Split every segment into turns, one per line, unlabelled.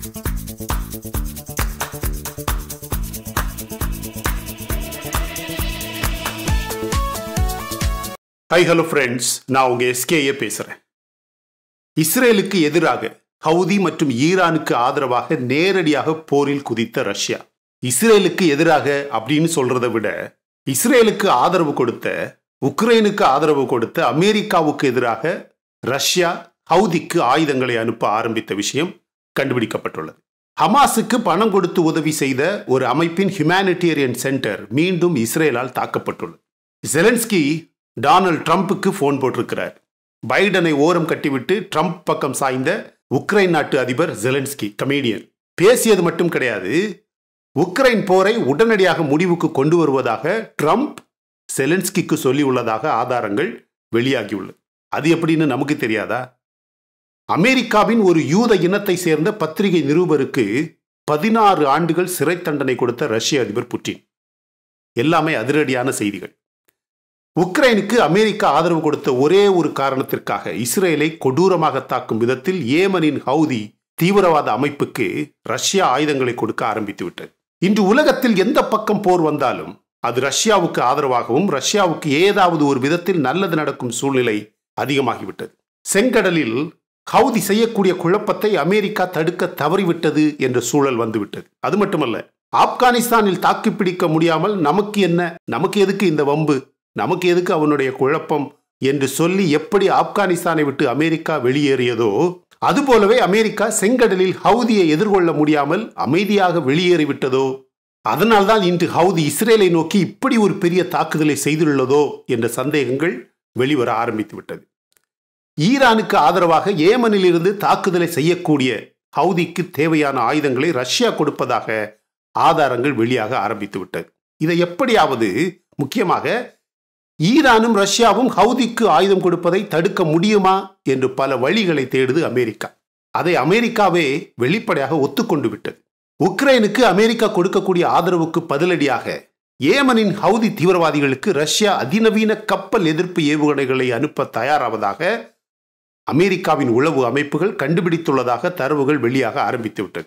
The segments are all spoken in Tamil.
ஹை ஹலோ ஃப்ரெண்ட்ஸ் நான் உங்க எஸ்கேஏ பேசுறேன் இஸ்ரேலுக்கு எதிராக ஹவுதி மற்றும் ஈரானுக்கு ஆதரவாக நேரடியாக போரில் குதித்த ரஷ்யா இஸ்ரேலுக்கு எதிராக அப்படின்னு சொல்றதை விட இஸ்ரேலுக்கு ஆதரவு கொடுத்த உக்ரைனுக்கு ஆதரவு கொடுத்த அமெரிக்காவுக்கு எதிராக ரஷ்யா ஹவுதிக்கு ஆயுதங்களை அனுப்ப ஆரம்பித்த விஷயம் கண்டுபிடிக்கப்பட்டுள்ளது ஹமாஸுக்கு பணம் கொடுத்து உதவி செய்த ஒரு அமைப்பின் ஹியூமானிட்டேரியன் சென்டர் மீண்டும் இஸ்ரேலால் தாக்கப்பட்டுள்ளது ஜெலன்ஸ்கி டானல்ட் ட்ரம்ப்புக்கு ஃபோன் போட்டிருக்கிறார் பைடனை ஓரம் கட்டிவிட்டு ட்ரம்ப் பக்கம் சாய்ந்த உக்ரைன் நாட்டு அதிபர் ஜெலன்ஸ்கி கமேடியன் பேசியது மட்டும் கிடையாது உக்ரைன் போரை உடனடியாக முடிவுக்கு கொண்டு வருவதாக ட்ரம்ப் செலன்ஸ்கிக்கு சொல்லியுள்ளதாக ஆதாரங்கள் வெளியாகியுள்ளது அது எப்படின்னு நமக்கு தெரியாதா அமெரிக்காவின் ஒரு யூத இனத்தை சேர்ந்த பத்திரிகை நிருபருக்கு பதினாறு ஆண்டுகள் சிறை தண்டனை கொடுத்த ரஷ்ய அதிபர் புட்டின் எல்லாமே அதிரடியான செய்திகள் உக்ரைனுக்கு அமெரிக்கா ஆதரவு கொடுத்த ஒரே ஒரு காரணத்திற்காக இஸ்ரேலை கொடூரமாக தாக்கும் விதத்தில் ஏமனின் ஹவுதி தீவிரவாத அமைப்புக்கு ரஷ்யா ஆயுதங்களை கொடுக்க ஆரம்பித்து விட்டது இன்று உலகத்தில் எந்த பக்கம் போர் வந்தாலும் அது ரஷ்யாவுக்கு ஆதரவாகவும் ரஷ்யாவுக்கு ஏதாவது ஒரு விதத்தில் நல்லது நடக்கும் சூழ்நிலை அதிகமாகிவிட்டது செங்கடலில் ஹவுதி செய்யக்கூடிய குழப்பத்தை அமெரிக்கா தடுக்க தவறிவிட்டது என்ற சூழல் வந்துவிட்டது அது மட்டுமல்ல ஆப்கானிஸ்தானில் தாக்கிப்பிடிக்க முடியாமல் நமக்கு என்ன நமக்கு எதுக்கு இந்த வம்பு நமக்கு எதுக்கு அவனுடைய குழப்பம் என்று சொல்லி எப்படி ஆப்கானிஸ்தானை விட்டு அமெரிக்கா வெளியேறியதோ அதுபோலவே அமெரிக்கா செங்கடலில் ஹவுதியை எதிர்கொள்ள முடியாமல் அமைதியாக வெளியேறிவிட்டதோ அதனால்தான் இன்று ஹவுதி இஸ்ரேலை நோக்கி இப்படி ஒரு பெரிய தாக்குதலை செய்துள்ளதோ என்ற சந்தேகங்கள் வெளிவர ஆரம்பித்து விட்டது ஈரானுக்கு ஆதரவாக ஏமனில் இருந்து தாக்குதலை செய்யக்கூடிய ஹவுதிக்கு தேவையான ஆயுதங்களை ரஷ்யா கொடுப்பதாக ஆதாரங்கள் வெளியாக ஆரம்பித்து விட்டது இதை எப்படியாவது முக்கியமாக ஈரானும் ரஷ்யாவும் ஹவுதிக்கு ஆயுதம் கொடுப்பதை தடுக்க முடியுமா என்று பல வழிகளை தேடுது அமெரிக்கா அதை அமெரிக்காவே வெளிப்படையாக ஒத்துக்கொண்டு விட்டது உக்ரைனுக்கு அமெரிக்கா கொடுக்கக்கூடிய ஆதரவுக்கு பதிலடியாக ஏமனின் ஹவுதி தீவிரவாதிகளுக்கு ரஷ்யா அதிநவீன கப்பல் எதிர்ப்பு ஏவுகணைகளை அனுப்ப தயாராவதாக அமெரிக்காவின் உளவு அமைப்புகள் கண்டுபிடித்துள்ளதாக தரவுகள் வெளியாக ஆரம்பித்து விட்டது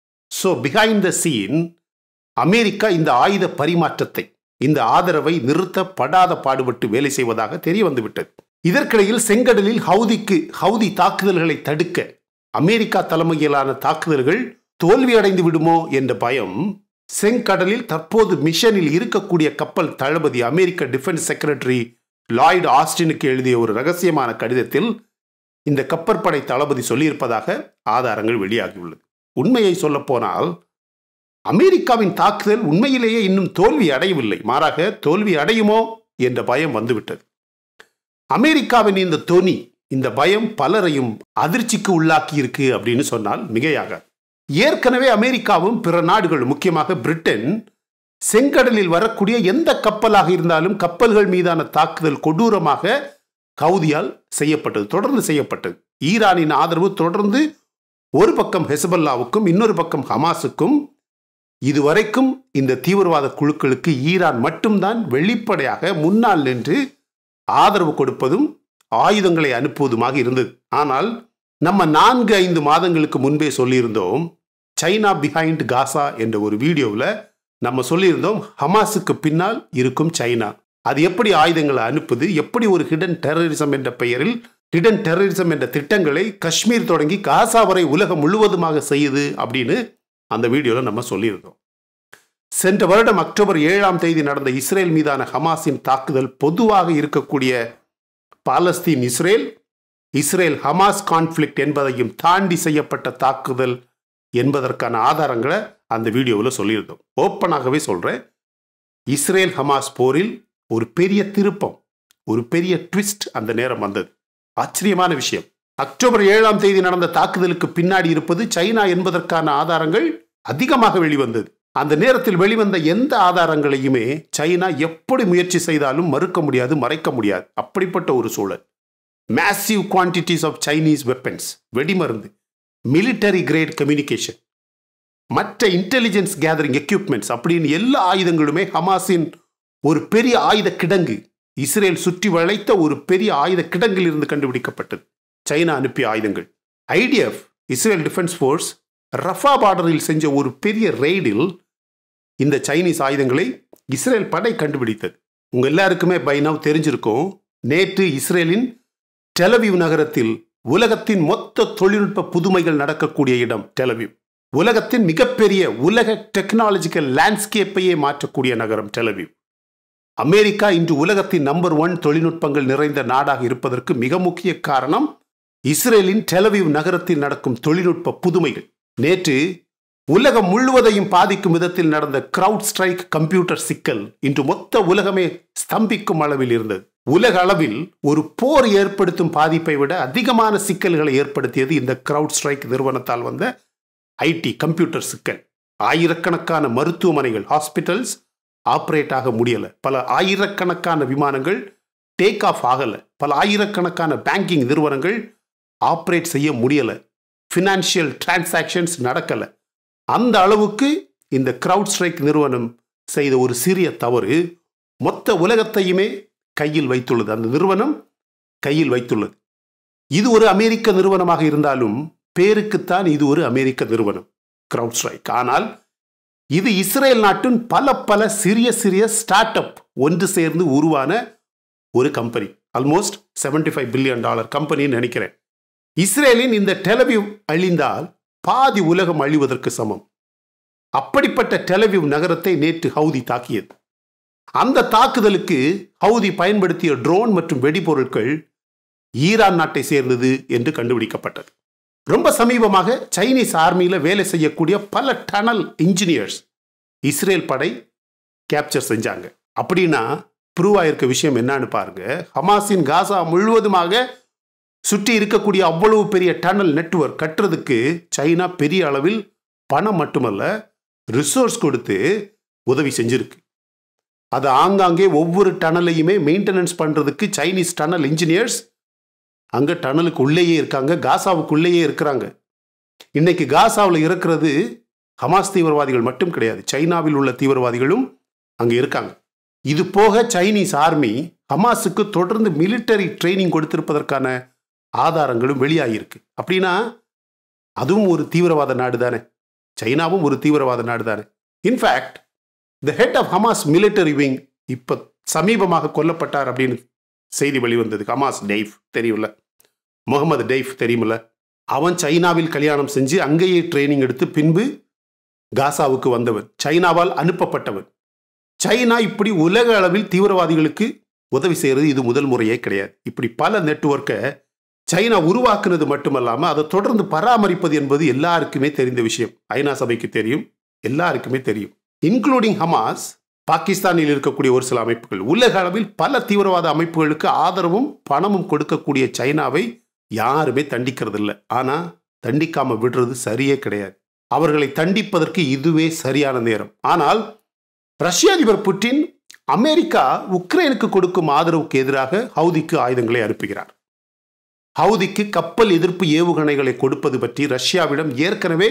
so behind the scene America இந்த ஆயுத பரிமாற்றத்தை இந்த ஆதரவை நிறுத்த படாத பாடுபட்டு வேலை செய்வதாக தெரிய வந்துவிட்டது இதற்கிடையில் செங்கடலில் ஹவுதிக்கு ஹவுதி தாக்குதல்களை தடுக்க அமெரிக்கா தலைமையிலான தாக்குதல்கள் தோல்வியடைந்து விடுமோ என்ற பயம் செங்கடலில் தற்போது மிஷனில் இருக்கக்கூடிய கப்பல் தளபதி அமெரிக்க டிஃபென்ஸ் செக்ரட்டரி லாய்டு ஆஸ்டினுக்கு எழுதிய ஒரு ரகசியமான கடிதத்தில் இந்த கப்பற்படை தளபதி சொல்லியிருப்பதாக ஆதாரங்கள் வெளியாகியுள்ளது உண்மையை சொல்லப்போனால் அமெரிக்காவின் தாக்குதல் உண்மையிலேயே இன்னும் தோல்வி அடையவில்லை மாறாக தோல்வி அடையுமோ என்ற பயம் வந்துவிட்டது அமெரிக்காவின் இந்த தொனி இந்த பயம் பலரையும் அதிர்ச்சிக்கு உள்ளாக்கி இருக்கு அப்படின்னு சொன்னால் மிகையாக ஏற்கனவே அமெரிக்காவும் பிற நாடுகள் முக்கியமாக பிரிட்டன் செங்கடலில் வரக்கூடிய எந்த கப்பலாக இருந்தாலும் கப்பல்கள் மீதான தாக்குதல் கொடூரமாக கவுதியால் செய்யப்பட்டது தொடர்ந்து செய்யப்பட்டது ஈரானின் ஆதரவு தொடர்ந்து ஒரு பக்கம் ஹெசபல்லாவுக்கும் இன்னொரு பக்கம் ஹமாஸுக்கும் இதுவரைக்கும் இந்த தீவிரவாத குழுக்களுக்கு ஈரான் மட்டும்தான் வெளிப்படையாக முன்னால் நின்று ஆதரவு கொடுப்பதும் ஆயுதங்களை அனுப்புவதுமாக இருந்தது ஆனால் நம்ம நான்கு ஐந்து மாதங்களுக்கு முன்பே சொல்லியிருந்தோம் சைனா பிஹைண்ட் காசா என்ற ஒரு வீடியோவில் நம்ம சொல்லியிருந்தோம் ஹமாஸுக்கு பின்னால் இருக்கும் சைனா அது எப்படி ஆயுதங்களை அனுப்புது எப்படி ஒரு ஹிடன் டெரரிசம் என்ற பெயரில் ஹிடன் டெரரிசம் என்ற திட்டங்களை காஷ்மீர் தொடங்கி காசா வரை உலகம் முழுவதுமாக செய்யுது அப்படின்னு அந்த வீடியோவில் நம்ம சொல்லியிருந்தோம் சென்ற வருடம் அக்டோபர் ஏழாம் தேதி நடந்த இஸ்ரேல் மீதான ஹமாஸின் தாக்குதல் பொதுவாக இருக்கக்கூடிய Palestine Israel Israel Hamas conflict என்பதையும் தாண்டி செய்யப்பட்ட தாக்குதல் என்பதற்கான ஆதாரங்களை அந்த வீடியோவில் சொல்லியிருந்தோம் ஓப்பனாகவே சொல்கிறேன் இஸ்ரேல் ஹமாஸ் போரில் ஒரு பெரிய திருப்பம் ஒரு பெரிய ட்விஸ்ட் அந்த நேரம் வந்தது ஆச்சரியமான விஷயம் அக்டோபர் ஏழாம் தேதி நடந்த தாக்குதலுக்கு பின்னாடி இருப்பது சைனா என்பதற்கான ஆதாரங்கள் அதிகமாக வெளிவந்தது அந்த நேரத்தில் வெளிவந்த எந்த ஆதாரங்களையுமே சைனா எப்படி முயற்சி செய்தாலும் மறுக்க முடியாது மறைக்க முடியாது அப்படிப்பட்ட ஒரு சூழல் massive quantities of Chinese weapons வெடிமருந்து மிலிட்டரி கிரேட் கம்யூனிகேஷன் மற்ற இன்டெலிஜென்ஸ் கேதரிங் எக்யூப்மெண்ட்ஸ் அப்படின்னு எல்லா ஆயுதங்களுமே ஹமாஸின் ஒரு பெரிய ஆயுத கிடங்கு இஸ்ரேல் சுற்றி வளைத்த ஒரு பெரிய ஆயுத கிடங்கில் இருந்து கண்டுபிடிக்கப்பட்டது சைனா அனுப்பிய ஆயுதங்கள் IDF Israel defence force Rafah பார்டரில் செஞ்ச ஒரு பெரிய ரெய்டில் இந்த சைனீஸ் ஆயுதங்களை இஸ்ரேல் படை கண்டுபிடித்தது உங்க எல்லாருக்குமே பை நவ் தெரிஞ்சிருக்கும் நேற்று இஸ்ரேலின் டெலவிவ் நகரத்தில் உலகத்தின் மொத்த தொழில்நுட்ப புதுமைகள் நடக்கக்கூடிய இடம் டெலவிவ் உலகத்தின் மிகப்பெரிய உலக டெக்னாலஜிக்கல் லேண்ட்ஸ்கேப்பையே மாற்றக்கூடிய நகரம் டெலவிவ் அமெரிக்கா இன்று உலகத்தின் நம்பர் ஒன் தொழில்நுட்பங்கள் நிறைந்த நாடாக இருப்பதற்கு மிக முக்கிய காரணம் இஸ்ரேலின் டெலவிவ் நகரத்தில் நடக்கும் தொழில்நுட்ப புதுமைகள் நேற்று உலகம் முழுவதையும் பாதிக்கும் விதத்தில் நடந்த கிரவுட் ஸ்ட்ரைக் கம்ப்யூட்டர் சிக்கல் இன்று மொத்த உலகமே ஸ்தம்பிக்கும் அளவில் இருந்தது உலக அளவில் ஒரு போர் ஏற்படுத்தும் பாதிப்பை விட அதிகமான சிக்கல்களை ஏற்படுத்தியது இந்த கிரவுட் ஸ்ட்ரைக் நிறுவனத்தால் வந்த ஐடி கம்ப்யூட்டர் சிக்கல் ஆயிரக்கணக்கான மருத்துவமனைகள் ஹாஸ்பிட்டல்ஸ் ஆப்ரேட் ஆக முடியல பல ஆயிரக்கணக்கான விமானங்கள் டேக் ஆஃப் ஆகல பல ஆயிரக்கணக்கான பேங்கிங் நிறுவனங்கள் ஆப்ரேட் செய்ய முடியல ஃபினான்ஷியல் டிரான்சாக்ஷன்ஸ் நடக்கல அந்த அளவுக்கு இந்த கிரவுட் ஸ்ட்ரைக் நிறுவனம் செய்த ஒரு சிறிய தவறு மொத்த உலகத்தையுமே கையில் வைத்துள்ளது அந்த நிறுவனம் கையில் வைத்துள்ளது இது ஒரு அமெரிக்க நிறுவனமாக இருந்தாலும் பேருக்குத்தான் இது ஒரு அமெரிக்க நிறுவனம் கிரவுட் ஸ்ட்ரைக் ஆனால் இது இஸ்ரேல் நாட்டின் பல பல சிறிய சிறிய ஸ்டார்ட் அப் ஒன்று சேர்ந்து உருவான ஒரு company almost seventy five billion dollar கம்பெனின்னு நினைக்கிறேன் இஸ்ரேலின் இந்த டெலவிவ் அழிந்தால் பாதி உலகம் அழிவதற்கு சமம் அப்படிப்பட்ட டெலவிவ் நகரத்தை நேற்று ஹவுதி தாக்கியது அந்த தாக்குதலுக்கு ஹவுதி பயன்படுத்திய ட்ரோன் மற்றும் வெடிபொருட்கள் ஈரான் நாட்டை சேர்ந்தது என்று கண்டுபிடிக்கப்பட்டது ரொம்ப சமீபமாக சைனீஸ் ஆர்மியில் வேலை செய்யக்கூடிய பல டனல் இன்ஜினியர்ஸ் இஸ்ரேல் படை கேப்சர் செஞ்சாங்க அப்படின்னா ப்ரூவ் ஆயிருக்க விஷயம் என்னன்னு பாருங்க ஹமாஸின் காசா முழுவதுமாக சுற்றி இருக்கக்கூடிய அவ்வளவு பெரிய டனல் நெட்வொர்க் கட்டுறதுக்கு சைனா பெரிய அளவில் பணம் மட்டுமல்ல ரிசோர்ஸ் கொடுத்து உதவி செஞ்சிருக்கு அது ஆங்காங்கே ஒவ்வொரு டனலையுமே மெயின்டெனன்ஸ் பண்ணுறதுக்கு சைனீஸ் டனல் இன்ஜினியர்ஸ் அங்கே டனலுக்கு உள்ளேயே இருக்காங்க காசாவுக்குள்ளேயே இருக்கிறாங்க இன்னைக்கு காசாவில் இருக்கிறது ஹமாஸ் தீவிரவாதிகள் மட்டும் கிடையாது சைனாவில் உள்ள தீவிரவாதிகளும் அங்கே இருக்காங்க இது போக சைனீஸ் ஆர்மி ஹமாஸுக்கு தொடர்ந்து மிலிட்டரி ட்ரைனிங் கொடுத்திருப்பதற்கான ஆதாரங்களும் வெளியாகியிருக்கு அப்படின்னா அதுவும் ஒரு தீவிரவாத நாடு தானே சைனாவும் ஒரு தீவிரவாத நாடு தானே in fact the head of Hamas military wing இப்போ சமீபமாக கொல்லப்பட்டார் அப்படின்னு செய்தி வெளிவந்தது ஹமாஸ் டெய்ஃப் தெரியும்ல முகமது டெய்ஃப் தெரியுமில்ல அவன் சைனாவில் கல்யாணம் செஞ்சு அங்கேயே ட்ரைனிங் எடுத்து பின்பு காசாவுக்கு வந்தவன் சைனாவால் அனுப்பப்பட்டவன் சைனா இப்படி உலக அளவில் தீவிரவாதிகளுக்கு உதவி செய்கிறது இது முதல் முறையே கிடையாது இப்படி பல நெட்வொர்க்கை சைனா உருவாக்குனது மட்டுமல்லாமல் அதை தொடர்ந்து பராமரிப்பது என்பது எல்லாருக்குமே தெரிந்த விஷயம் ஐநா சபைக்கு தெரியும் எல்லாருக்குமே தெரியும் இன்க்ளூடிங் ஹமாஸ் பாகிஸ்தானில் இருக்கக்கூடிய ஒரு சில அமைப்புகள் உலக அளவில் பல தீவிரவாத அமைப்புகளுக்கு ஆதரவும் பணமும் கொடுக்கக்கூடிய சைனாவை யாருமே தண்டிக்கிறது இல்லை ஆனால் தண்டிக்காம விடுறது சரியே கிடையாது அவர்களை தண்டிப்பதற்கு இதுவே சரியான நேரம் ஆனால் ரஷ்ய அதிபர் புட்டின் அமெரிக்கா உக்ரைனுக்கு கொடுக்கும் ஆதரவுக்கு எதிராக ஹவுதிக்கு ஆயுதங்களை அனுப்புகிறார் ஹவுதிக்கு கப்பல் எதிர்ப்பு ஏவுகணைகளை கொடுப்பது பற்றி ரஷ்யாவிடம் ஏற்கனவே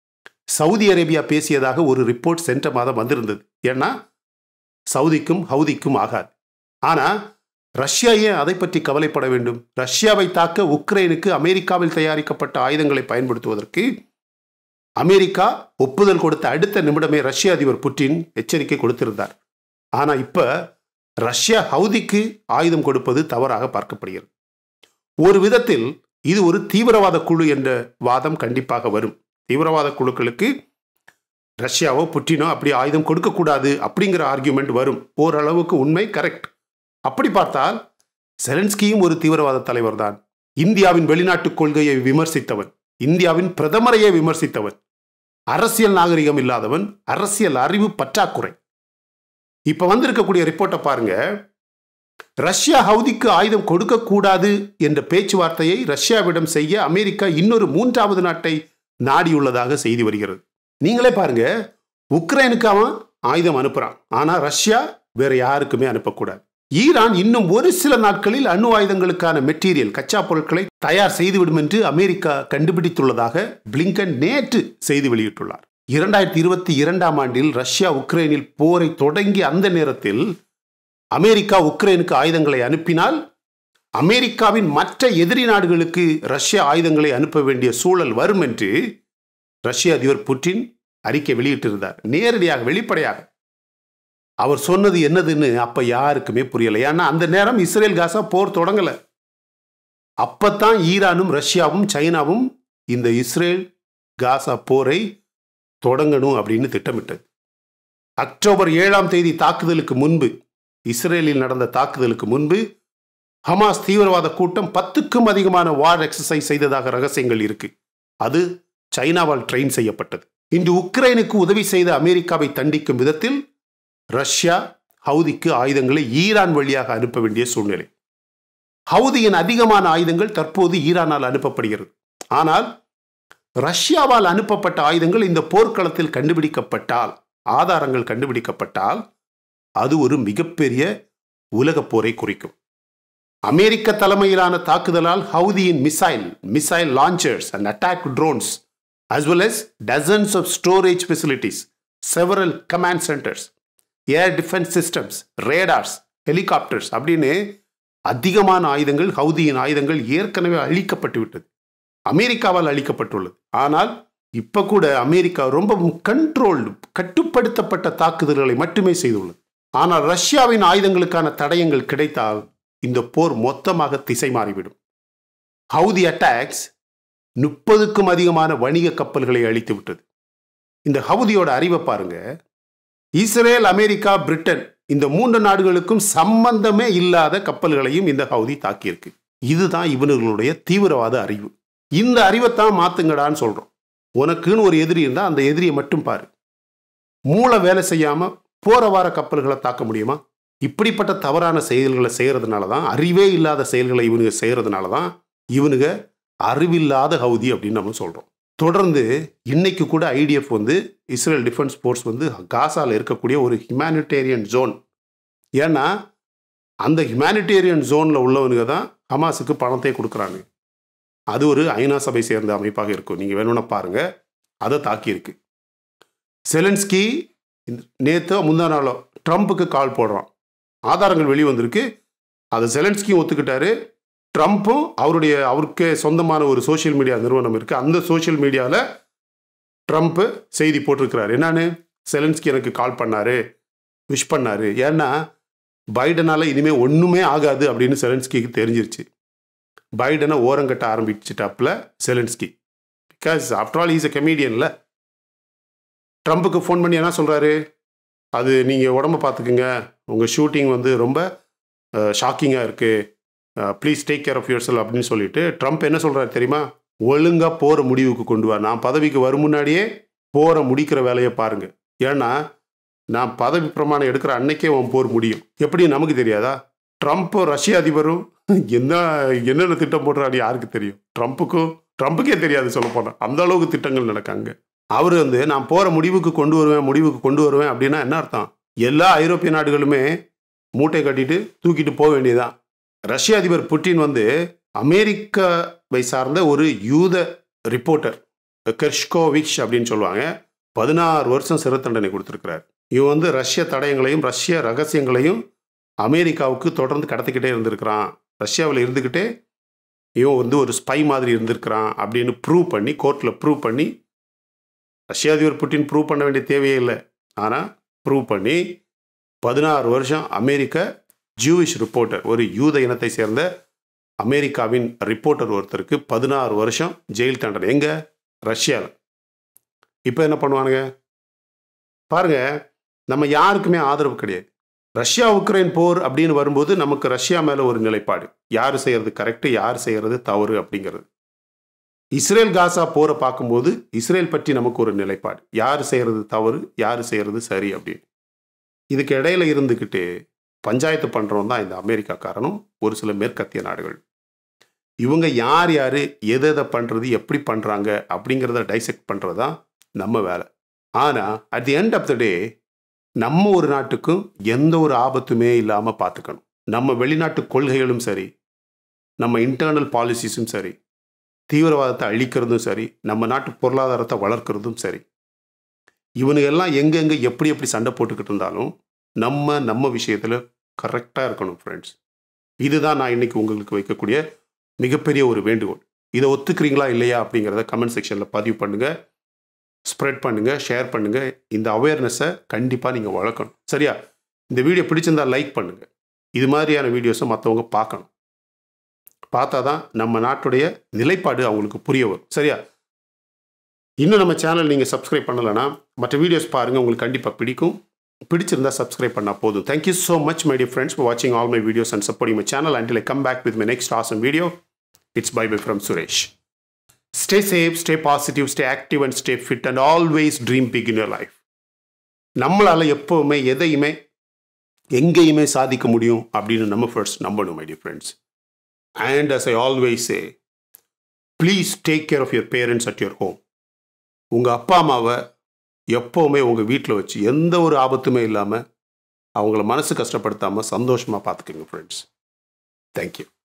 சவுதி அரேபியா பேசியதாக ஒரு ரிப்போர்ட் சென்ற மாதம் வந்திருந்தது ஏன்னா சவுதிக்கும் ஹவுதிக்கும் ஆகாது ஆனால் ரஷ்யா ஏன் அதை பற்றி கவலைப்பட வேண்டும் ரஷ்யாவை தாக்க உக்ரைனுக்கு அமெரிக்காவில் தயாரிக்கப்பட்ட ஆயுதங்களை பயன்படுத்துவதற்கு அமெரிக்கா ஒப்புதல் கொடுத்த அடுத்த நிமிடமே ரஷ்ய அதிபர் புட்டின் எச்சரிக்கை கொடுத்திருந்தார் ஆனால் இப்போ ரஷ்யா ஹவுதிக்கு ஆயுதம் கொடுப்பது தவறாக பார்க்கப்படுகிறது ஒரு விதத்தில் இது ஒரு தீவிரவாத குழு என்ற வாதம் கண்டிப்பாக வரும் தீவிரவாத குழுக்களுக்கு ரஷ்யாவோ புட்டினோ அப்படி ஆயுதம் கொடுக்கக்கூடாது அப்படிங்கிற ஆர்கியூமெண்ட் வரும் ஓரளவுக்கு உண்மை கரெக்ட் அப்படி பார்த்தால் செலன்ஸ்கியும் ஒரு தீவிரவாத தலைவர் தான் இந்தியாவின் வெளிநாட்டு கொள்கையை விமர்சித்தவன் இந்தியாவின் பிரதமரையே விமர்சித்தவன் அரசியல் நாகரிகம் இல்லாதவன் அரசியல் அறிவு பற்றாக்குறை இப்ப வந்திருக்கக்கூடிய ரிப்போர்ட்டை பாருங்க ரஷ்யா ஹவுதிக்கு ஆயுதம் கொடுக்கக்கூடாது என்ற பேச்சுவார்த்தையை ரஷ்யாவிடம் செய்ய அமெரிக்கா இன்னொரு மூன்றாவது நாட்டை நாடியுள்ளதாக செய்தி வருகிறது நீங்களே பாருங்க உக்ரைனுக்கு அவன் ஆயுதம் அனுப்புறான் ஆனா ரஷ்யா வேற யாருக்குமே அனுப்பக்கூடாது ஈரான் இன்னும் ஒரு சில நாட்களில் அணு ஆயுதங்களுக்கான மெட்டீரியல் கச்சா பொருட்களை தயார் செய்துவிடும் என்று அமெரிக்கா கண்டுபிடித்துள்ளதாக பிளிங்கன் நேற்று செய்தி வெளியிட்டுள்ளார் இரண்டாயிரத்தி இருபத்தி இரண்டாம் ஆண்டில் ரஷ்யா உக்ரைனில் போரை தொடங்கிய அந்த நேரத்தில் அமெரிக்கா உக்ரைனுக்கு ஆயுதங்களை அனுப்பினால் அமெரிக்காவின் மற்ற எதிரி நாடுகளுக்கு ரஷ்யா ஆயுதங்களை அனுப்ப வேண்டிய சூழல் வரும் என்று ரஷ்ய அதிபர் புட்டின் அறிக்கை வெளியிட்டிருந்தார் நேரடியாக வெளிப்படையாக அவர் சொன்னது என்னதுன்னு அப்ப யாருக்குமே புரியல ஏன்னா அந்த நேரம் இஸ்ரேல் காசா போர் தொடங்கல அப்பத்தான் ஈரானும் ரஷ்யாவும் சைனாவும் இந்த இஸ்ரேல் காசா போரை தொடங்கணும் அப்படின்னு திட்டமிட்டது அக்டோபர் ஏழாம் தேதி தாக்குதலுக்கு முன்பு இஸ்ரேலில் நடந்த தாக்குதலுக்கு முன்பு ஹமாஸ் தீவிரவாத கூட்டம் பத்துக்கும் அதிகமான வார் எக்ஸசைஸ் செய்ததாக ரகசியங்கள் இருக்கு அது சைனாவால் ட்ரெயின் செய்யப்பட்டது இன்று உக்ரைனுக்கு உதவி செய்த அமெரிக்காவை தண்டிக்கும் விதத்தில் ரஷ்யா ஹவுதிக்கு ஆயுதங்களை ஈரான் வழியாக அனுப்ப வேண்டிய சூழ்நிலை ஹவுதியின் அதிகமான ஆயுதங்கள் தற்போது ஈரானால் அனுப்பப்படுகிறது ஆனால் ரஷ்யாவால் அனுப்பப்பட்ட ஆயுதங்கள் இந்த போர்க்களத்தில் கண்டுபிடிக்கப்பட்டால் ஆதாரங்கள் கண்டுபிடிக்கப்பட்டால் அது ஒரு மிகப்பெரிய உலகப் போரை குறிக்கும் அமெரிக்க தலைமையிலான தாக்குதலால் ஹவுதியின் missile missile launchers and attack drones as well as dozens of storage facilities, several command centers, air defense systems, radars, helicopters அப்படின்னு அதிகமான ஆயுதங்கள் ஹவுதியின் ஆயுதங்கள் ஏற்கனவே அழிக்கப்பட்டு விட்டது அமெரிக்காவால் அழிக்கப்பட்டுள்ளது ஆனால் இப்ப கூட அமெரிக்கா ரொம்ப கண்ட்ரோல்டு கட்டுப்படுத்தப்பட்ட தாக்குதல்களை மட்டுமே செய்துள்ளது ஆனால் ரஷ்யாவின் ஆயுதங்களுக்கான தடயங்கள் கிடைத்தால் இந்த போர் மொத்தமாக திசை மாறிவிடும் ஹவுதி அட்டாக்ஸ் முப்பதுக்கும் அதிகமான வணிக கப்பல்களை அழித்து விட்டது இந்த ஹவுதியோட அறிவை பாருங்க இஸ்ரேல் அமெரிக்கா பிரிட்டன் இந்த மூன்று நாடுகளுக்கும் சம்பந்தமே இல்லாத கப்பல்களையும் இந்த ஹவுதி தாக்கியிருக்கு இதுதான் இவனுங்களுடைய தீவிரவாத அறிவு இந்த அறிவைத்தான் மாத்துங்கடான்னு சொல்றோம் உனக்குன்னு ஒரு எதிரி இருந்தா அந்த எதிரியை மட்டும் பாரு மூளை வேலை செய்யாம போற வார கப்பல்களை தாக்க முடியுமா இப்படிப்பட்ட தவறான செயல்களை செய்யறதுனால தான் அறிவே இல்லாத செயல்களை இவனுங்க செய்யறதுனால தான் இவனுங்க அறிவில்லாத ஹவுதி அப்படின்னு நம்ம சொல்கிறோம் தொடர்ந்து இன்னைக்கு கூட ஐடிஎஃப் வந்து இஸ்ரேல் டிஃபென்ஸ் ஃபோர்ஸ் வந்து காசாவில் இருக்கக்கூடிய ஒரு ஹியூமானிட்டேரியன் ஜோன் ஏன்னா அந்த ஹியூமானிட்டேரியன் ஜோனில் உள்ளவனுங்க தான் ஹமாஸுக்கு பணத்தை கொடுக்குறாங்க அது ஒரு ஐநா சபை சேர்ந்த அமைப்பாக இருக்கும் நீங்கள் வேணும்னா பாருங்க அதை தாக்கியிருக்கு செலன்ஸ்கி நேற்று முந்தா நாளோ ட்ரம்ப்புக்கு கால் போடுறான் ஆதாரங்கள் வெளியே வந்திருக்கு அதை செலன்ஸ்கியும் ஒத்துக்கிட்டாரு ட்ரம்ப்பும் அவருடைய அவருக்கு சொந்தமான ஒரு சோஷியல் மீடியா நிறுவனம் இருக்கு அந்த சோஷியல் மீடியாவில் ட்ரம்ப் செய்தி போட்டிருக்கிறாரு என்னன்னு செலன்ஸ்கி எனக்கு கால் பண்ணாரு விஷ் பண்ணாரு ஏன்னா பைடனால இனிமே ஒன்றுமே ஆகாது அப்படின்னு செலன்ஸ்கிக்கு தெரிஞ்சிருச்சு பைடனை ஓரங்கட்ட ஆரம்பிச்சிட்டாப்ல Zelensky because after all is a கெமீடியன்ல ட்ரம்ப்புக்கு ஃபோன் பண்ணி என்ன சொல்கிறாரு அது நீங்கள் உடம்ப பார்த்துக்குங்க உங்கள் ஷூட்டிங் வந்து ரொம்ப ஷாக்கிங்காக இருக்குது please take care of your self அப்படின்னு சொல்லிட்டு ட்ரம்ப் என்ன சொல்கிறாரு தெரியுமா ஒழுங்காக போகிற முடிவுக்கு கொண்டு வா நான் பதவிக்கு வரும் முன்னாடியே போகிற முடிக்கிற வேலையை பாருங்க ஏன்னா நான் பதவி பிரமாணம் எடுக்கிற அன்னைக்கே உன் போர் முடியும் எப்படி நமக்கு தெரியாதா ட்ரம்ப்பும் ரஷ்ய அதிபரும் என்ன என்னென்ன திட்டம் போடுறாரு யாருக்கு தெரியும் ட்ரம்ப்புக்கும் ட்ரம்ப்புக்கே தெரியாது சொல்ல போனால் அந்த அளவுக்கு திட்டங்கள் நடக்காங்க அவர் வந்து நான் போகிற முடிவுக்கு கொண்டு வருவேன் முடிவுக்கு கொண்டு வருவேன் அப்படின்னா என்ன அர்த்தம் எல்லா ஐரோப்பிய நாடுகளுமே மூட்டை கட்டிட்டு தூக்கிட்டு போக வேண்டியதான் ரஷ்ய அதிபர் புட்டின் வந்து அமெரிக்காவை சார்ந்த ஒரு யூத ரிப்போர்ட்டர் கெர்ஷ்கோவிச் அப்படின்னு சொல்லுவாங்க பதினாறு வருஷம் சிறை தண்டனை கொடுத்துருக்கிறார் இவன் வந்து ரஷ்ய தடயங்களையும் ரஷ்ய ரகசியங்களையும் அமெரிக்காவுக்கு தொடர்ந்து கடத்திக்கிட்டே இருந்திருக்கிறான் ரஷ்யாவில் இருந்துக்கிட்டே இவன் வந்து ஒரு ஸ்பை மாதிரி இருந்திருக்கிறான் அப்படின்னு ப்ரூவ் பண்ணி கோர்ட்டில் ப்ரூவ் பண்ணி ரஷ்ய அதிபர் புட்டின் ப்ரூவ் பண்ண வேண்டிய தேவையே இல்லை ஆனால் ப்ரூவ் பண்ணி பதினாறு வருஷம் அமெரிக்க ஜூவிஷ் ரிப்போர்ட்டர் ஒரு யூத இனத்தை சேர்ந்த அமெரிக்காவின் ரிப்போர்ட்டர் ஒருத்தருக்கு பதினாறு வருஷம் ஜெயில் தண்டனை எங்க ரஷ்யாவில் இப்போ என்ன பண்ணுவானுங்க பாருங்க நம்ம யாருக்குமே ஆதரவு கிடையாது ரஷ்யா உக்ரைன் போர் அப்படின்னு வரும்போது நமக்கு ரஷ்யா மேலே ஒரு நிலைப்பாடு யார் செய்யறது கரெக்டு யார் செய்யறது தவறு அப்படிங்கிறது இஸ்ரேல் காசா போரை பார்க்கும்போது இஸ்ரேல் பற்றி நமக்கு ஒரு நிலைப்பாடு யார் செய்யறது தவறு யார் செய்யறது சரி அப்படின்னு இதுக்கு இடையில இருந்துக்கிட்டு பஞ்சாயத்து பண்ணுறவன் தான் இந்த அமெரிக்காக்காரனும் ஒரு சில மேற்கத்திய நாடுகள் இவங்க யார் யார் எதை எதை பண்ணுறது எப்படி பண்ணுறாங்க அப்படிங்கிறத டைசெக்ட் பண்ணுறது தான் நம்ம வேலை ஆனால் at the end of the day நம்ம ஒரு நாட்டுக்கும் எந்த ஒரு ஆபத்துமே இல்லாமல் பார்த்துக்கணும் நம்ம வெளிநாட்டு கொள்கைகளும் சரி நம்ம இன்டர்னல் பாலிசிஸும் சரி தீவிரவாதத்தை அழிக்கிறதும் சரி நம்ம நாட்டு பொருளாதாரத்தை வளர்க்குறதும் சரி இவனுங்க எல்லாம் எங்கெங்கே எப்படி எப்படி சண்டை போட்டுக்கிட்டு இருந்தாலும் நம்ம நம்ம விஷயத்தில் கரெக்டாக இருக்கணும் ஃப்ரெண்ட்ஸ் இதுதான் நான் இன்னைக்கு உங்களுக்கு வைக்கக்கூடிய மிகப்பெரிய ஒரு வேண்டுகோள் இதை ஒத்துக்கிறீங்களா இல்லையா அப்படிங்கிறத கமெண்ட் செக்ஷனில் பதிவு பண்ணுங்கள் ஸ்ப்ரெட் பண்ணுங்கள் ஷேர் பண்ணுங்கள் இந்த அவேர்னஸை கண்டிப்பாக நீங்கள் வளர்க்கணும் சரியா இந்த வீடியோ பிடிச்சிருந்தா லைக் பண்ணுங்கள் இது மாதிரியான வீடியோஸை மற்றவங்க பார்க்கணும் பார்த்தா தான் நம்ம நாட்டுடைய நிலைப்பாடு அவங்களுக்கு புரிய வரும் சரியா இன்னும் நம்ம சேனல் நீங்கள் சப்ஸ்கிரைப் பண்ணலைன்னா மற்ற வீடியோஸ் பாருங்கள் உங்களுக்கு கண்டிப்பாக பிடிக்கும் பிடிச்சிருந்தா சப்ஸ்கிரைப் பண்ணால் போதும் thank you so much my dear friends for வாட்சிங் all my videos and supporting my channel until I come back with my next awesome video it's bye bye from Suresh stay safe stay positive stay active and stay fit and always dream big in your life நம்மளால் எப்போவுமே எதையுமே எங்கேயுமே சாதிக்க முடியும் அப்படின்னு நம்ம ஃபர்ஸ்ட் நம்பணும் my dear friends and as I always say please take care of your parents at your home உங்கள் அப்பா அம்மாவை எப்போவுமே உங்கள் வீட்டில் வச்சு எந்த ஒரு ஆபத்துமே இல்லாமல் அவங்கள மனசு கஷ்டப்படுத்தாமல் சந்தோஷமாக பார்த்துக்கோங்க ஃப்ரெண்ட்ஸ் தேங்க்யூ